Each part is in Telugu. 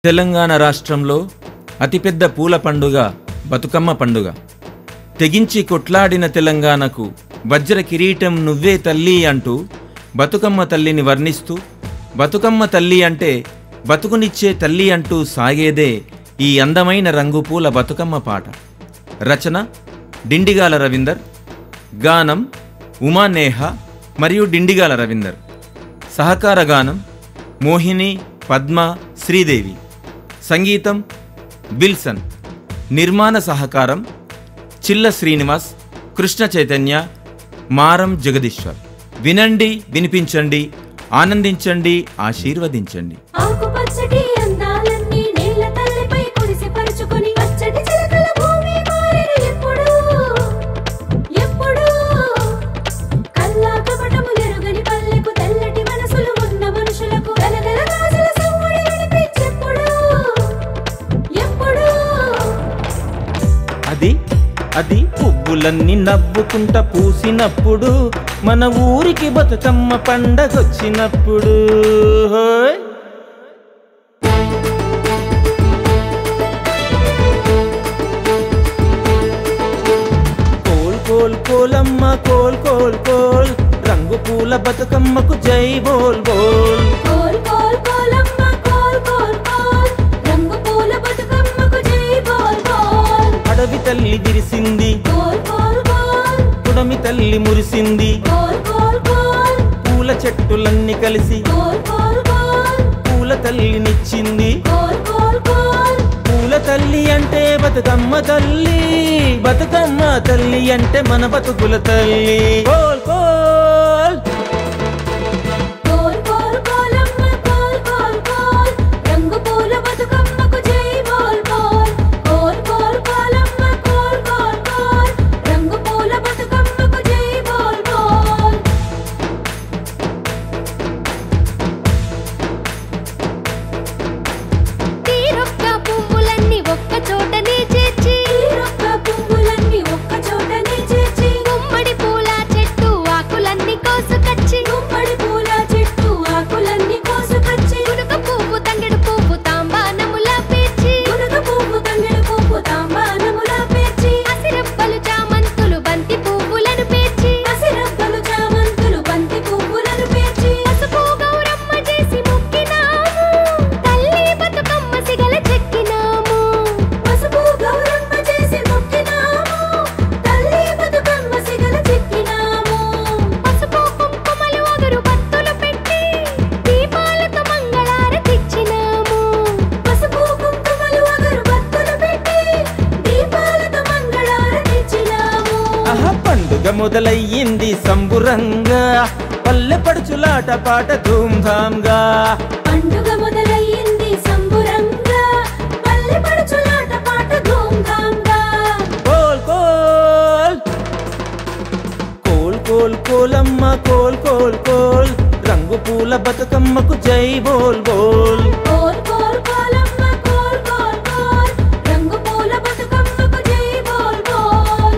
తెలంగాణ రాష్ట్రంలో అతిపెద్ద పూల పండుగ బతుకమ్మ పండుగ తెగించి కొట్లాడిన తెలంగాణకు వజ్ర కిరీటం నువ్వే తల్లి అంటూ బతుకమ్మ తల్లిని వర్ణిస్తూ బతుకమ్మ తల్లి అంటే బతుకునిచ్చే తల్లి అంటూ సాగేదే ఈ అందమైన రంగుపూల బతుకమ్మ పాట రచన డిండిగాల రవీందర్ గానం ఉమానేహ మరియు డిండిగాల రవీందర్ సహకార గానం మోహిని పద్మ శ్రీదేవి సంగీతం విల్సన్ నిర్మాణ సహకారం చిల్ల శ్రీనివాస్ కృష్ణ చైతన్య మారం జగదీశ్వర్ వినండి వినిపించండి ఆనందించండి ఆశీర్వదించండి ఆకుపచ్చటి అందాలన్నీ నేల తల్లిపై కురిసి పరుచుకొని పచ్చటి చిలకల భూమి మారెను ఎప్పుడు ఎప్పుడు కల్లా కపటము ఎరుగని పల్లెకు తెల్లటి మనసులు ఉన్న మనుషులకు గలగల గాజుల సవ్వడి వినిపించెప్పుడు ఎప్పుడు అది అది పువ్వులన్నీ నవ్వుకుంట పూసినప్పుడు మన ఊరికి బతుకమ్మ పండగొచ్చినప్పుడు హోయ్. కోల్ కోల్ కోలమ్మ కోల్ కోల్ కోల్ రంగు పూల బతుకమ్మకు జై బోల్ బోల్ కోల్ కోల్ కోలమ్మ కోల్ కోల్ కోల్ రంగు పూల బతుకమ్మకు జై బోల్ బోల్ అడవి తల్లి విరిసింది కోల్ కోల్ కోల్ పుడమి తల్లి మురిసింది కోల్ కోల్ కోల్ పూల చెట్టులన్నీ కలిసి కోల్ కోల్ కోల్ పూల తల్లినిచ్చింది కోల్ కోల్ కోల్ పూల తల్లి అంటే బతుకమ్మ తల్లి బతుకమ్మ తల్లి అంటే మన బతుకుల తల్లి కోల్ కోల్ కోల్ కోల్ కోలమ్మ కోల్ కోల్ కోల్ రంగు పూల బతుకమ్మకు జై బోల్ బోల్ కోల్ కోల్ కోలమ్మ కోల్ కోల్ కోల్ రంగు పూల బతుకమ్మకు జై బోల్ బోల్ తీరొక్క పువ్వులన్నీ ఒక్క చోటనే చేర్చి తీరొక్క పువ్వులన్నీ ఒక్క చోటనే చేర్చి గుమ్మడి పూల చెట్టు ఆకులన్నీ కోసుకచ్చి గుమ్మడి పూల చెట్టు ఆకులన్నీ కోసుకొచ్చి గునుక పువ్వు తంగెడు పువ్వు తాంబానములా పేర్చి గునుగ పువ్వు తంగెడు పువ్వు తాంబానములా పేర్చి అసిరప్పలు చామంతులు బంతి పువ్వులను పేర్చి అసిరబ్బలు చామంతులు బంతి పువ్వులను పేర్చి పసుపు గౌరమ్మ చేసి మొక్కినాము తల్లి బతుకమ్మ సిగల చెక్కినాము పసుపు గౌరమ్మ చేసి మొక్కినాము తల్లి బతుకమ్మ సిగల చెక్కినాము పసుపు కుంకుమలు అగరు బత్తులు పెట్టి దీపాలతో మంగళారతిచ్చినాము పసుపు కుంకుమలు అగరు బత్తులు పెట్టి దీపాలతో మంగళారతిచ్చినాము ఆహా పండుగ మొదలయ్యింది సంబురంగా పల్లె పడుచులాట పాట ధూమ్ధామ్గా పండుగ మొదలయ్యింది సంబురంగా పల్లె పడుచులాట పాట ధూమ్ధాంగా కోల్ కోల్ కోల్ కోల్ కోలమ్మ కోల్ కోల్ కోల్ రంగు పూల బతుకమ్మకు జై బోల్ బోల్ కోల్ కోల్ కోలమ్మ కోల్ కోల్ కోల్ రంగు పూల బతుకమ్మకు జై బోల్ బోల్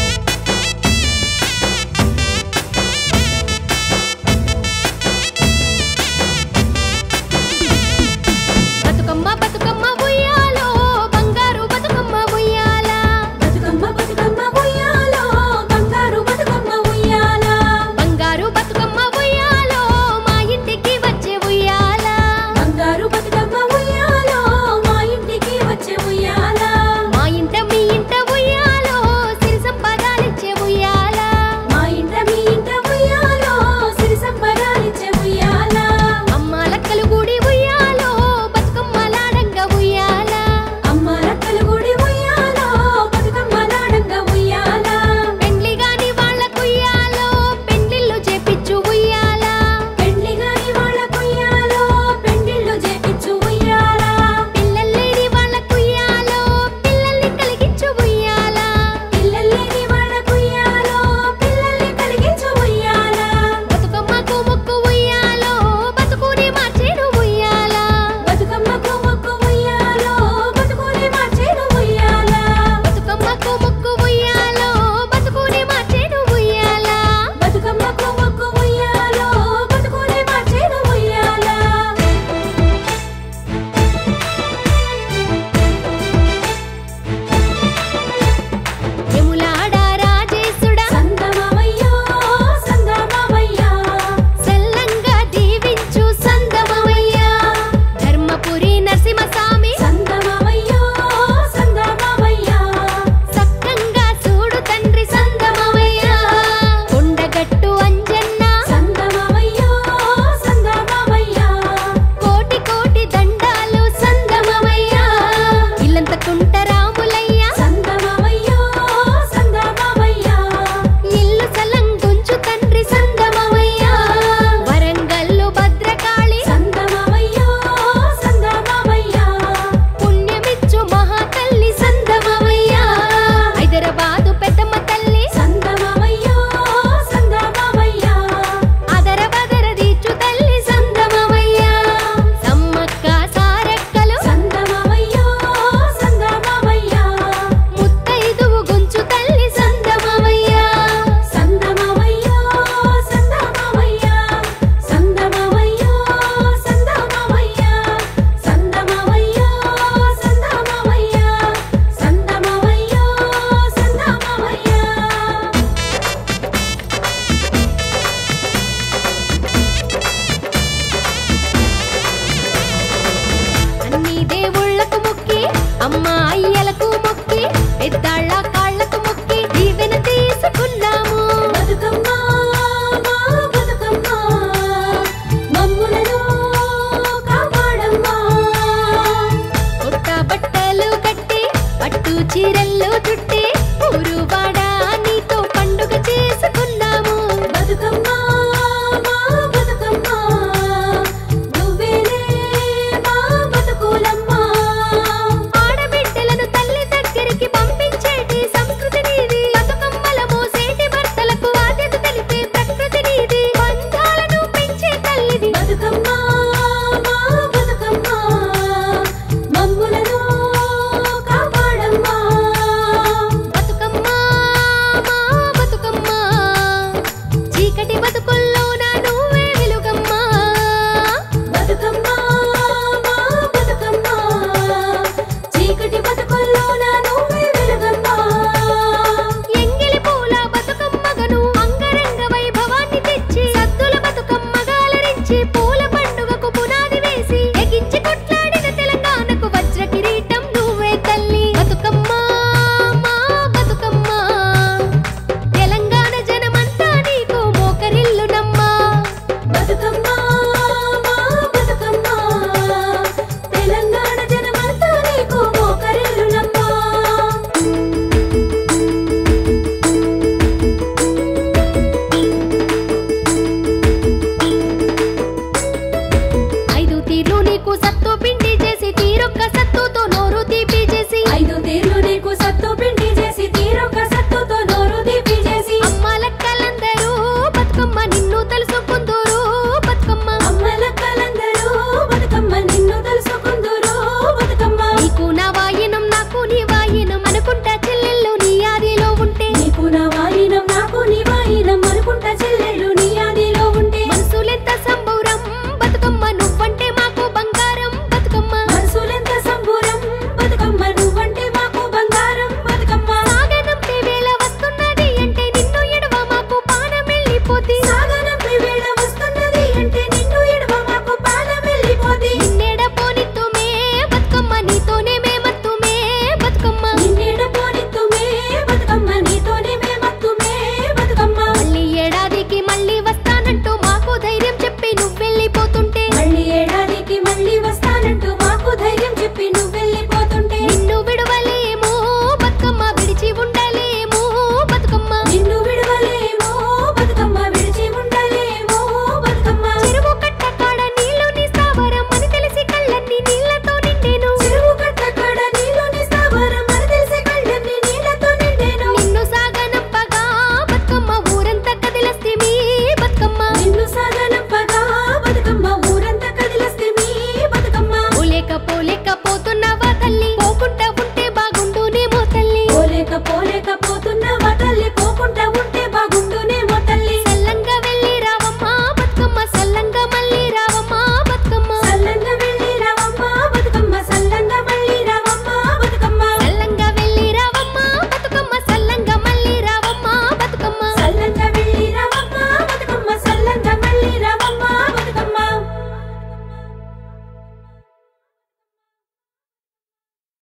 బతుకమ్మ బతుకమ్మ ఉయ్యాలో బంగారు బతుకమ్మ ఉయ్యాల బతుకమ్మ బతుకమ్మ ఉయ్యాలో బంగారు బతుకమ్మ ఉయ్యాల బంగారు బతుకమ్మ ఉయ్యాలో మా ఇంటికి వచ్చే ఉయ్యాల బంగారు బతుకమ్మ సాగు